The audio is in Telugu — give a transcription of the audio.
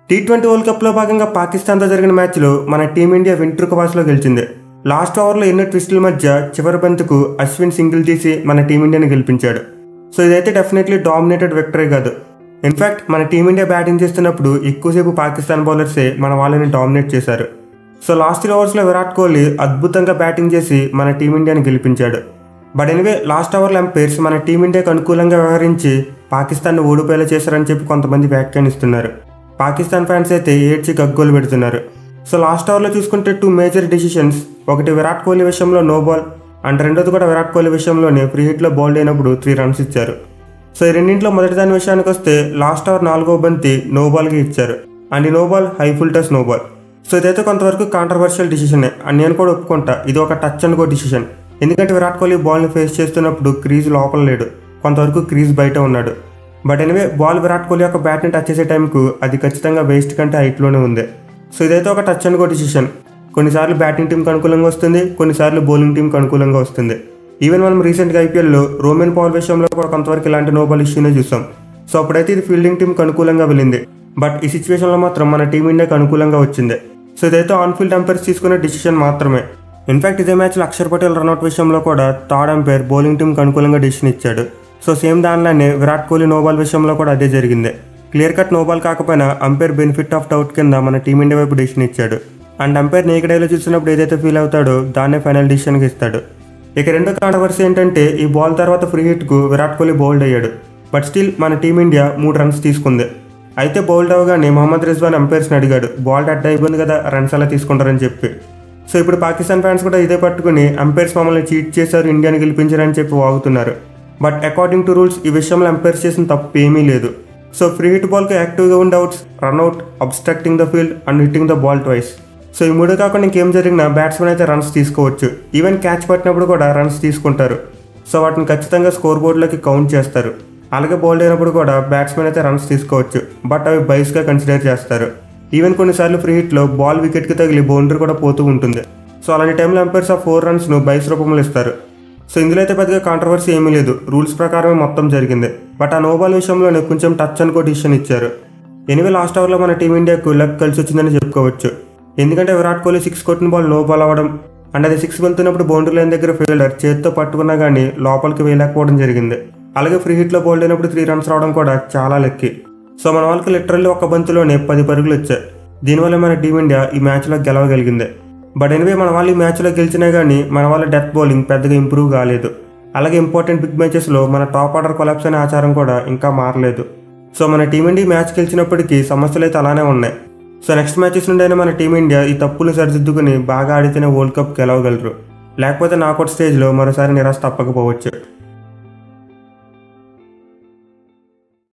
టీ ట్వంటీ వరల్డ్ కప్లో భాగంగా పాకిస్తాన్తో జరిగిన మ్యాచ్లో మన టీమిండియా వెంట్రుక వాసులో గెలిచింది లాస్ట్ ఓవర్లో ఎన్నో ట్విస్టుల మధ్య చివరి బంతుకు అశ్విన్ సింగిల్ తీసి మన టీమిండియాని గెలిపించాడు సో ఇదైతే డెఫినెట్లీ డామినేటెడ్ విక్టరీ కాదు ఇన్ఫాక్ట్ మన టీమిండియా బ్యాటింగ్ చేస్తున్నప్పుడు ఎక్కువసేపు పాకిస్తాన్ బౌలర్సే మన వాళ్ళని డామినేట్ చేశారు సో లాస్ట్ త్రీ ఓవర్స్లో విరాట్ కోహ్లీ అద్భుతంగా బ్యాటింగ్ చేసి మన టీమిండియాని గెలిపించాడు బట్ ఎనివే లాస్ట్ ఓవర్లో ఎంపైర్స్ మన టీమిండియాకు అనుకూలంగా వ్యవహరించి పాకిస్తాన్ ఓడిపోయేలా చేశారని చెప్పి కొంతమంది వ్యాఖ్యానిస్తున్నారు పాకిస్తాన్ ఫ్యాన్స్ అయితే ఏడ్చి గగ్గోలు పెడుతున్నారు సో లాస్ట్ ఓవర్లో చూసుకుంటే టూ మేజర్ డిసిషన్స్ ఒకటి విరాట్ కోహ్లీ విషయంలో నో బాల్ అండ్ రెండోది కూడా విరాట్ కోహ్లీ విషయంలోనే ఫ్రీ హిట్లో బౌల్డ్ అయినప్పుడు త్రీ రన్స్ ఇచ్చారు సో ఈ రెండింటిలో మొదటి దాని విషయానికి వస్తే లాస్ట్ ఓవర్ నాలుగో బంతి నో బాల్కి ఇచ్చారు అండ్ ఈ no ball high full toss no ball so ఇదైతే కొంతవరకు కాంట్రవర్షియల్ డిసిషనే అని నేను కూడా ఒప్పుకుంటా ఇది ఒక టచ్ అనుకో డిసిషన్ ఎందుకంటే విరాట్ కోహ్లీ బాల్ని ఫేస్ చేస్తున్నప్పుడు క్రీజ్ లోపల లేడు కొంతవరకు క్రీజ్ బయట ఉన్నాడు but anyway ball Virat Kohli యొక్క బ్యాట్ని టచ్ చేసే టైంకు అది ఖచ్చితంగా వేస్ట్ కంటే హైట్లోనే ఉంది సో ఇదైతే ఒక టచ్ అనుకో డిసిషన్ కొన్నిసార్లు బ్యాటింగ్ టీంకి అనుకూలంగా వస్తుంది కొన్నిసార్లు బౌలింగ్ టీంకి అనుకూలంగా వస్తుంది ఈవెన్ మనం రీసెంట్గా ఐపీఎల్లో రోమన్ పవర్ విషయంలో కూడా కొంతవరకు ఇలాంటి నోబాల్ ఇష్యూనే చూసాం సో అప్పుడైతే ఇది ఫీల్డింగ్ టీంకి అనుకూలంగా వెళ్ళింది బట్ ఈ సిచ్యువేషన్లో మాత్రం మన టీమిండియాకి అనుకూలంగా వచ్చింది సో ఇదైతే ఆన్ ఫీల్డ్ అంపైర్స్ తీసుకునే డిసిషన్ మాత్రమే ఇన్ఫాక్ట్ ఇదే మ్యాచ్లో అక్షర్ పటేల్ రన్అట్ విషయంలో కూడా థర్డ్ అంపైర్ బౌలింగ్ టీంకి అనుకూలంగా డిసిషన్ ఇచ్చాడు సో సేమ్ దానిలోనే విరాట్ కోహ్లీ నోబాల్ విషయంలో కూడా అదే జరిగింది క్లియర్ కట్ నోబాల్ కాకపోయినా అంపైర్ బెనిఫిట్ ఆఫ్ డౌట్ కింద మన టీమిండియా వైపు డిసిషన్ ఇచ్చాడు అండ్ అంపైర్ నేకడైలో చూసినప్పుడు ఏదైతే ఫీల్ అవుతాడో దాన్నే ఫైనల్ డిసిషన్కి ఇస్తాడు ఇక రెండో కాంట్రవర్సీ ఏంటంటే ఈ బాల్ తర్వాత ఫ్రీ హిట్కు విరాట్ కోహ్లీ బౌల్డ్ అయ్యాడు బట్ స్టిల్ మన టీమిండియా మూడు రన్స్ తీసుకుంది అయితే బౌల్డ్ అవగానే మహమ్మద్ రిజ్వాన్ అంపైర్స్ని అడిగాడు బాల్ అడ్డ అయిపోయింది కదా రన్స్ అలా తీసుకుంటారని చెప్పి సో ఇప్పుడు పాకిస్తాన్ ఫ్యాన్స్ కూడా ఇదే పట్టుకుని అంపైర్స్ మమ్మల్ని చీట్ చేశారు ఇండియాని గెలిపించారని చెప్పి వాగుతున్నారు బట్ అకార్డింగ్ టు రూల్స్ ఈ విషయంలో అంపైర్స్ చేసిన తప్పు ఏమీ లేదు సో ఫ్రీ హిట్ బాల్కి యాక్టివ్గా ఉండే outs run out obstructing the field and hitting the ball twice so ఈ మూడు కాకుండా ఇంకేం జరిగినా బ్యాట్స్మెన్ అయితే రన్స్ తీసుకోవచ్చు ఈవెన్ క్యాచ్ పట్టినప్పుడు కూడా రన్స్ తీసుకుంటారు సో వాటిని ఖచ్చితంగా స్కోర్ బోర్డులోకి కౌంట్ చేస్తారు అలాగే బౌల్డ్ అయినప్పుడు కూడా బ్యాట్స్మెన్ అయితే రన్స్ తీసుకోవచ్చు బట్ అవి బైస్గా కన్సిడర్ చేస్తారు ఈవెన్ కొన్నిసార్లు ఫ్రీ హిట్లో బాల్ వికెట్కి తగిలి బౌండరీ కూడా పోతూ ఉంటుంది సో అలాంటి టైంలో ఎంపైర్స్ ఆ ఫోర్ రన్స్ను బైస్ రూపంలో ఇస్తారు సో ఇందులో అయితే పెద్దగా కాంట్రవర్సీ ఏమీ లేదు రూల్స్ ప్రకారమే మొత్తం జరిగింది బట్ ఆ నోబాల్ విషయంలోనే కొంచెం టచ్ అనుకో డిసిషన్ ఇచ్చారు ఎనివే లాస్ట్ ఓవర్లో మన టీమిండియాకు లక్ కలిసి వచ్చిందని చెప్పుకోవచ్చు ఎందుకంటే విరాట్ కోహ్లీ సిక్స్ కొట్టిన బాల్ నో బాల్ అవ్వడం అండ్ అది సిక్స్ వెళ్తున్నప్పుడు బౌండరీ లైన్ దగ్గర ఫీల్డర్ చేతితో పట్టుకున్నా కానీ లోపలికి వేయలేకపోవడం జరిగింది అలాగే ఫ్రీ హిట్లో బౌల్డ్ అయినప్పుడు త్రీ రన్స్ రావడం కూడా చాలా లక్కీ సో మన వాళ్ళకి లిటరల్లీ ఒక బంతిలోనే పది పరుగులు వచ్చాయి దీనివల్ల మన టీమిండియా ఈ మ్యాచ్లో గెలవగలిగింది బట్ ఎనివే మన వాళ్ళు ఈ మ్యాచ్లో గెలిచినా కానీ మన వాళ్ళ డెత్ బౌలింగ్ పెద్దగా ఇంప్రూవ్ కాలేదు అలాగే ఇంపార్టెంట్ బిగ్ మ్యాచెస్లో మన టాప్ ఆర్డర్ కొలాప్స్ అనే ఆచారం కూడా ఇంకా మారలేదు సో మన టీమిండియా మ్యాచ్ గెలిచినప్పటికీ సమస్యలు అయితే అలానే ఉన్నాయి సో నెక్స్ట్ మ్యాచెస్ నుండి అయినా మన టీమిండియా ఈ తప్పులు సరిదిద్దుకుని బాగా ఆడితేనే వరల్డ్ కప్ గెలవగలరు లేకపోతే నాకౌట్ స్టేజ్లో మరోసారి నిరాశ తప్పకపోవచ్చు